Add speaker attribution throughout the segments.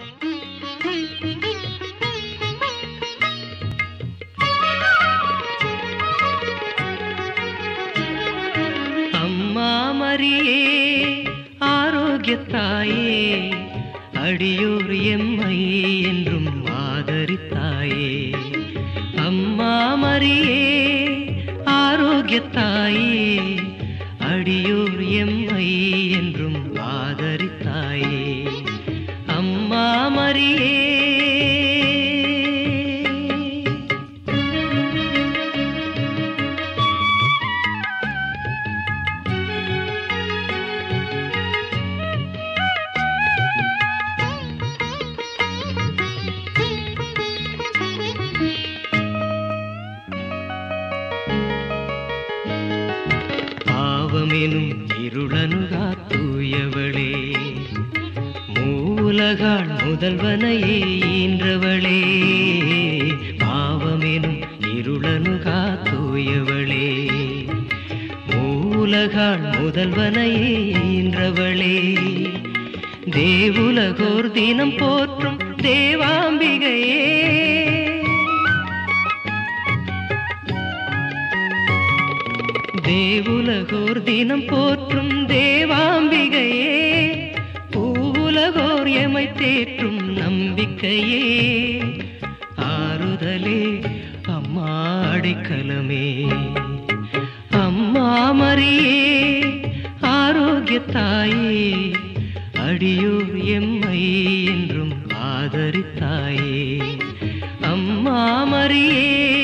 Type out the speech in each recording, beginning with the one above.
Speaker 1: அம்மா மரியே ஆரோக்கியத்தாயே அடியோர் எம்மை என்றும் ஆதரித்தாயே அம்மா மரியே ஆரோக்கியத்தாயே அடியோர் எம்மை என்றும் ஆதரித்தாயே அம்மா மரியே பாவமெனும் இருளனுகா தூயவளே மூலகாள் முதல்வனையே ஈன்றவளே பாவமெனும் இருளனுகா தூயவளே மூலகாள் முதல்வனையே ஈன்றவளே தேவுலகோர் தினம் போற்றும் தேவாம்பிகையே தேவுலகோர் தினம் போற்றும் தேவாம்பிகையே பூவுலகோர் எமை தேற்றும் நம்பிக்கையே ஆறுதலே அம்மா அடைக்கலமே அம்மா மரியே ஆரோக்கியத்தாயே அடியோர் எம்மை என்றும் ஆதரித்தாயே அம்மா மரியே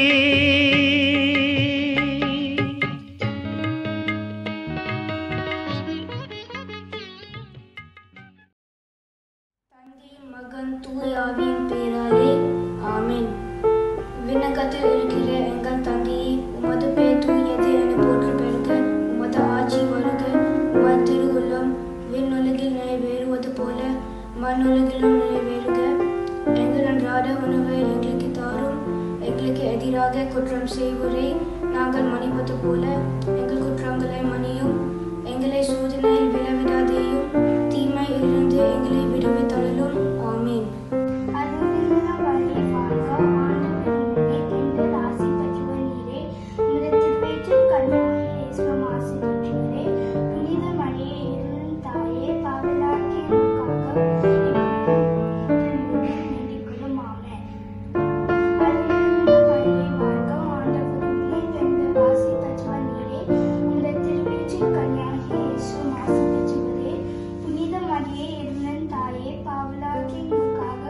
Speaker 2: தந்தை மகன் தூய ஆவியின் பெயராலே ஆமென் விண்ணகத்தில் இருக்கிற எங்கள் தந்தையே உமது பெயர் தூயது என போற்று பெருக உமது ஆட்சி வருக உமது திருவுள்ளம் விண்ணுலகில் நிறைவேறுவது போல மண்ணுலகிலும் நிறைவேறுக எங்கள் அன்றாட உணவை எங்களுக்கு தாரும் எங்களுக்கு எதிராக குற்றம் செய்வோரை நாங்கள் மன்னிப்பது போல எங்கள் குற்றங்களை மன்னியும் எங்களை சோதனையில் விழவிடாதேயும் தீமையிலிருந்து எங்களை விடுவித்தரலும் ஆமீன்
Speaker 3: புனித மரியே இருந்தன் தாயே பாவலாக்கி நமக்காக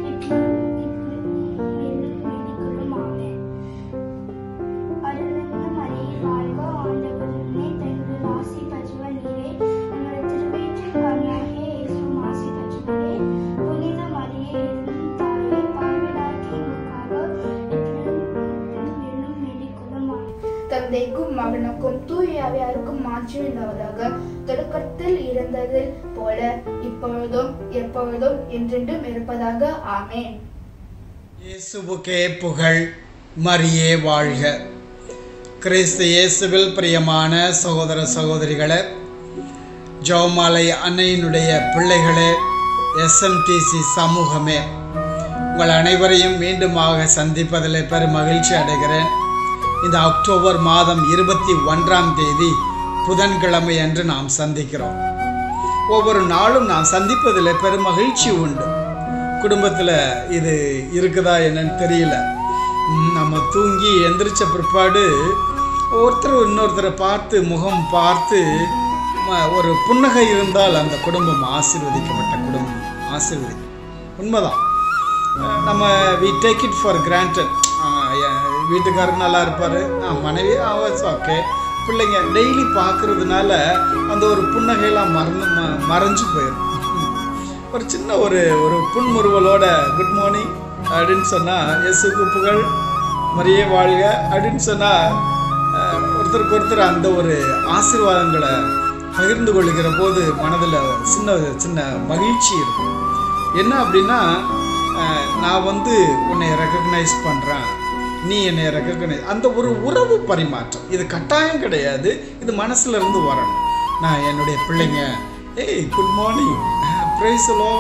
Speaker 3: வேண்டிக்கொள்ளும் ஆமென் அருளிருந்த மரியே வாழ்க ஆண்டவருடனே பெண்கள் ஆசி பெற்றவர் நீரே உம்முடைய திருவயிற்றின் கனியாகிய இயேசுவும் ஆசி பெற்றவரே புனித மரியே இருந்தன் தாயே பாவலாக்கி நமக்காக என்னும் வேண்டிக்கொள்ளும் ஆமென்
Speaker 4: தந்தைக்கும் மகனுக்கும் தூய அவையாருக்கும் மாற்றி உண்டாவதாக தொடக்கத்தில் இருந்தது போல இப்பொழுதும் எப்பொழுதும் என்றென்றும் இருப்பதாக ஆமென்
Speaker 5: இயேசுவுக்கே புகழ் மரியே வாழ்க கிறிஸ்து இயேசுவில் பிரியமான சகோதர சகோதரிகளே ஜெபமாலை அன்னையினுடைய பிள்ளைகளே எஸ்எம்டிசி சமூகமே உங்கள் அனைவரையும் மீண்டுமாக சந்திப்பதில் பெரும் மகிழ்ச்சி அடைகிறேன் இந்த அக்டோபர் மாதம் இருபத்தி ஒன்றாம் தேதி புதன்கிழமை அன்று நாம் சந்திக்கிறோம் ஒவ்வொரு நாளும் நாம் சந்திப்பதில் பெரும் மகிழ்ச்சி உண்டு குடும்பத்தில் இது இருக்குதா என்னன்னு தெரியல ம், நம்ம தூங்கி எந்திரிச்ச பிற்பாடு ஒருத்தர் இன்னொருத்தரை பார்த்து முகம் பார்த்து ம- ஒரு புன்னகை இருந்தால் அந்த குடும்பம் ஆசீர்வதிக்கப்பட்ட குடும்பம் ஆசீர்வதி உண்மைதான் அஹ் நம்ம we take it for granted வீட்டுக்காரர் நல்லா இருப்பார் மனைவி அவர்ஸ் ஓகே பிள்ளைங்க டெய்லி பார்க்கறதுனால அந்த ஒரு புன்னகையெல்லாம் மறந்து ம- மறைஞ்சு போயிடும் ஒரு சின்ன ஒரு ஒரு புன்முறுவலோட குட் மார்னிங் அப்படின்னு சொன்னால் இயேசுக்கு புகழ் மரியே வாழ்க அப்படின்னு சொன்னால் ஒருத்தருக்கு ஒருத்தர் அந்த ஒரு ஆசீர்வாதங்களை பகிர்ந்து கொள்ளுகிற போது மனதில் சின்ன சின்ன மகிழ்ச்சி இருக்கும் என்ன அப்படின்னா அஹ், நான் வந்து உன்னை ரெக்கக்னைஸ் பண்ணுறேன் நீ என்னை ரெக்கக்னைஸ் அந்த ஒரு உறவு பரிமாற்றம் இது கட்டாயம் கிடையாது இது மனசுல இருந்து வரணும் நான் என்னுடைய பிள்ளைங்க ஏய் குட் மார்னிங் ப்ரைஸ் லார்ட்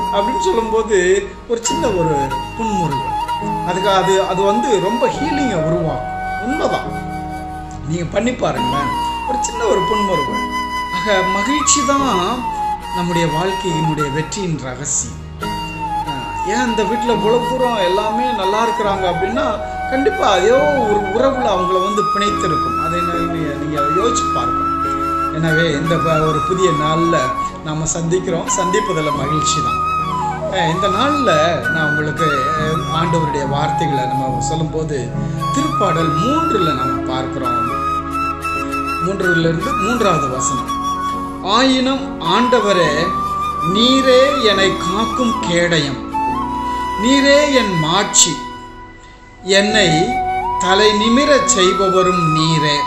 Speaker 5: அப்படின்னு சொல்லும்போது ஒரு சின்ன ஒரு புன்முறுவல் அதுக்கு அது அது வந்து ரொம்ப ஹீலிங்கை உருவாக்கும் உண்மைதான் நீங்கள் பண்ணி பாருங்களேன் ஒரு சின்ன ஒரு புன்முறுவல் ஆக மகிழ்ச்சி தான் நம்முடைய வாழ்க்கையினுடைய வெற்றியின் ரகசியம் ஆஹ் ஏன் இந்த வீட்டில் இவ்வளவு தூரம் எல்லாமே நல்லா இருக்கிறாங்க அப்படின்னா கண்டிப்பாக ஏதோ ஒரு உறவில் அவங்கள வந்து பிணைத்திருக்கும் அதை நீங்கள் நீங்கள் யோசிச்சு பாருங்க எனவே இந்த ப- ஒரு புதிய நாளில் நாம் சந்திக்கிறோம் சந்திப்பதில் மகிழ்ச்சி தான் அஹ் இந்த நாளில் நான் உங்களுக்கு அஹ், ஆண்டவருடைய வார்த்தைகளை நம்ம சொல்லும்போது திருப்பாடல் மூன்றில் நாம் பார்க்கிறோம் மூன்றிலிருந்து மூன்றாவது வசனம் ஆயினும் ஆண்டவரே நீரே என்னை காக்கும் கேடயம் நீரே என் மாட்சி என்னை தலை நிமிரச் செய்பவரும் நீரே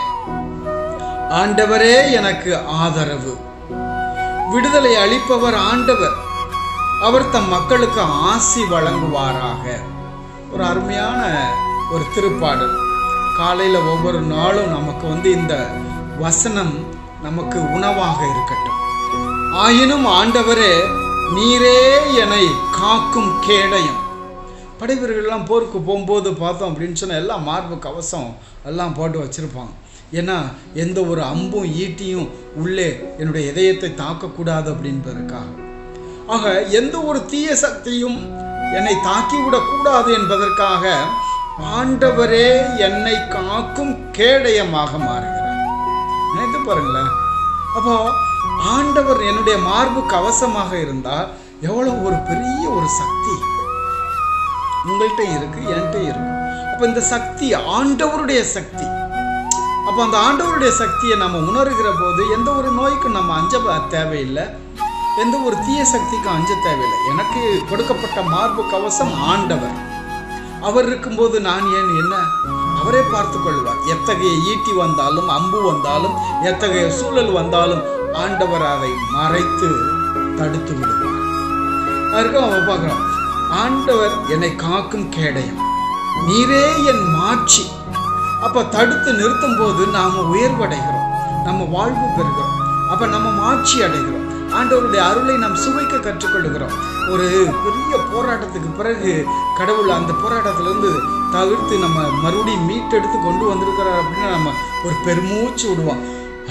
Speaker 5: ஆண்டவரே எனக்கு ஆதரவு விடுதலை அளிப்பவர் ஆண்டவர் அவர் தம் மக்களுக்கு ஆசி வழங்குவாராக ஒரு அருமையான ஒரு திருப்பாடல் காலையில் ஒவ்வொரு நாளும் நமக்கு வந்து இந்த வசனம் நமக்கு உணவாக இருக்கட்டும் ஆயினும் ஆண்டவரே நீரே என்னை காக்கும் கேடயம் படைவீரர்கள்லாம் போருக்கு போகும்போது பார்த்தோம் அப்படின்னு சொன்னால் எல்லாம் மார்பு கவசம் எல்லாம் போட்டு வச்சுருப்பாங்க ஏன்னா எந்த ஒரு அம்பும் ஈட்டியும் உள்ளே என்னுடைய இதயத்தை தாக்கக்கூடாது அப்படின்பதற்காக ஆக எந்த ஒரு தீய சக்தியும் என்னை தாக்கிவிடக்கூடாது என்பதற்காக ஆண்டவரே என்னை காக்கும் கேடயமாக மாறுகிறார் நினைத்து பாருங்களேன் அப்போ ஆண்டவர் என்னுடைய மார்பு கவசமாக இருந்தால் எவ்வளவு ஒரு பெரிய ஒரு சக்தி உங்கள்கிட்ட இருக்கு என்கிட்ட இருக்கு அப்போ இந்த சக்தி ஆண்டவருடைய சக்தி அப்போ அந்த ஆண்டவருடைய சக்தியை நம்ம உணர்கிற போது எந்த ஒரு நோய்க்கும் நம்ம அஞ்ச ப- தேவையில்லை எந்த ஒரு தீய சக்திக்கும் அஞ்ச தேவையில்லை எனக்கு கொடுக்கப்பட்ட மார்பு கவசம் ஆண்டவர் அவர் இருக்கும்போது நான் ஏன் என்ன அவரே பார்த்து கொள்வார் எத்தகைய ஈட்டி வந்தாலும் அம்பு வந்தாலும் எத்தகைய சூழல் வந்தாலும் ஆண்டவர் அதை மறைத்து தடுத்து விடுவார் அதற்கு அவன் பார்க்குறான் ஆண்டவர் என்னை காக்கும் கேடயம் நீரே என் மாட்சி அப்ப தடுத்து நிறுத்தும் போது நாம உயர்வடைகிறோம் நம்ம வாழ்வு பெறுகிறோம் அப்ப நம்ம மாட்சி அடைகிறோம் ஆண்டவருடைய அருளை நாம் சுவைக்க கற்றுக்கொள்கிறோம் ஒரு பெரிய போராட்டத்துக்கு பிறகு கடவுள் அந்த போராட்டத்திலிருந்து தவிர்த்து நம்ம மறுபடியும் மீட்டெடுத்து கொண்டு வந்திருக்கிறார் அப்படின்னு நம்ம ஒரு பெருமூச்சு விடுவோம்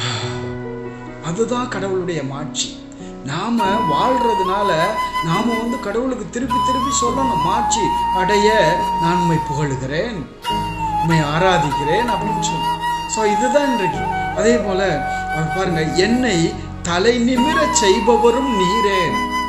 Speaker 5: அதுதான் கடவுளுடைய மாட்சி நாம வாழ்றதுனால நாம வந்து கடவுளுக்கு திருப்பி திருப்பி சொல்லணும் மாட்சி அடைய நான் உம்மை புகழுகிறேன் உம்மை ஆராதிக்கிறேன் அப்படின்னு சொல்லி ஸோ இதுதான் இன்றைக்கு அதே போல அவர் பாருங்க என்னை தலை நிமிரச் செய்பவரும் நீரே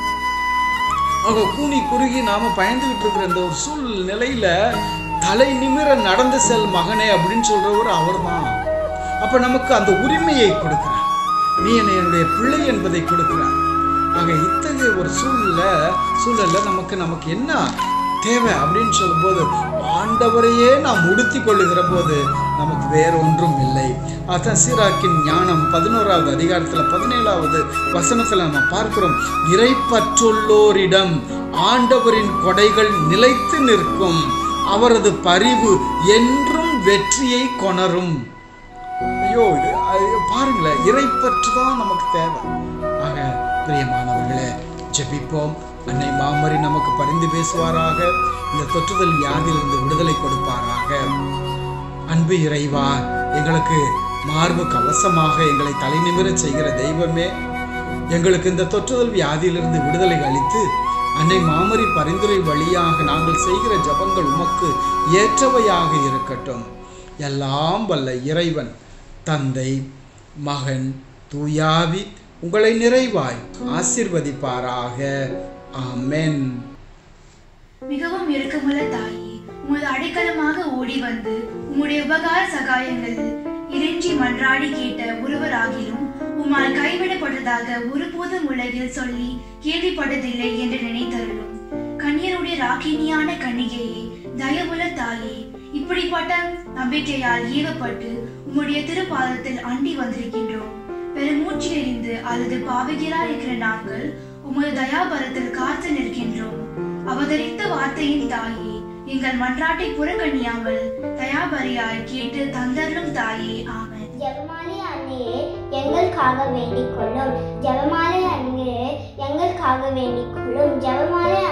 Speaker 5: ஆக கூனி குறுகி நாம பயந்துகிட்டு இருக்கிற இந்த ஒரு சூழ்நிலையில தலை நிமிர நடந்து செல் மகனே அப்படின்னு சொல்றவர் அவர்தான் அப்ப நமக்கு அந்த உரிமையை கொடுக்கிறார் நீ என்னை என்னுடைய பிள்ளை என்பதை கொடுக்கிறார் ஆக இத்தகைய ஒரு சூழ்நிலை சூழல்ல நமக்கு நமக்கு என்ன தேவை அப்படின்னு சொல்லும்போது ஆண்டவரையே நாம் உடுத்தி கொள்ளுகிற போது நமக்கு வேற ஒன்றும் இல்லை அதான் சீராக்கின் ஞானம் பதினோராவது அதிகாரத்தில் பதினேழாவது வசனத்தில் நம்ம பார்க்கிறோம் இறைப்பற்றுள்ளோரிடம் ஆண்டவரின் கொடைகள் நிலைத்து நிற்கும் அவரது பரிவு என்றும் வெற்றியை கொணரும் ஐயோ இது ஐயோ, பாருங்களேன் இறைப்பற்று தான் நமக்கு தேவை ஆக பிரியமானவர்களே ஜெபிப்போம் அன்னை மாமரி நமக்கு பரிந்து பேசுவாராக இந்த தொற்றுதல் வியாதியிலிருந்து விடுதலை கொடுப்பாராக அன்பு இறைவா எங்களுக்கு மார்பு கவசமாக எங்களை தலைநிமிரச் செய்கிற தெய்வமே எங்களுக்கு இந்த தொற்றுதல் வியாதியிலிருந்து விடுதலை அளித்து அன்னை மாமரி பரிந்துரை வழியாக நாங்கள் செய்கிற ஜபங்கள் உமக்கு ஏற்றவையாக இருக்கட்டும் எல்லாம் வல்ல இறைவன் தந்தை மகன் தூயாவி உங்களை நிறைவாய் ஆசிர்வதிப்பாராக ஆமென்
Speaker 6: மிகவும் இரக்கமுள்ள தாயே உமது அடைக்கலமாக ஓடி வந்து உம்முடைய உபகார சகாயங்களில் இறைஞ்சி மன்றாடி கேட்ட ஒருவராகிலும் உம்மால் கைவிடப்பட்டதாக ஒருபோதும் உலகில் சொல்லி கேள்விப்பட்டதில்லை என்று நினைத்தருளும் கன்னியருடைய ராக்கினியான கன்னிகையே தயவுள்ள தாயே இப்படிப்பட்ட நம்பிக்கையால் ஈவப்பட்டு உம்முடைய திருப்பாதத்தில் அண்டி வந்திருக்கின்றோம் பெருமூச்சு எறிந்து அல்லது பாவிகளா இருக்கிற நாங்கள் உமது தயாபரத்தில் காத்து நிற்கின்றோம் அவதரித்த வார்த்தையின் தாயே எங்கள் மன்றாட்டை புறக்கணியாமல் தயாபரியாய் கேட்டு தந்தருளும் தாயே ஆமென்
Speaker 7: ஜெபமாலை அன்னையே எங்களுக்காக வேண்டிக் கொள்ளும் ஜெபமாலை அன்னையே எங்களுக்காக வேண்டிக் கொள்ளும் ஜெபமாலை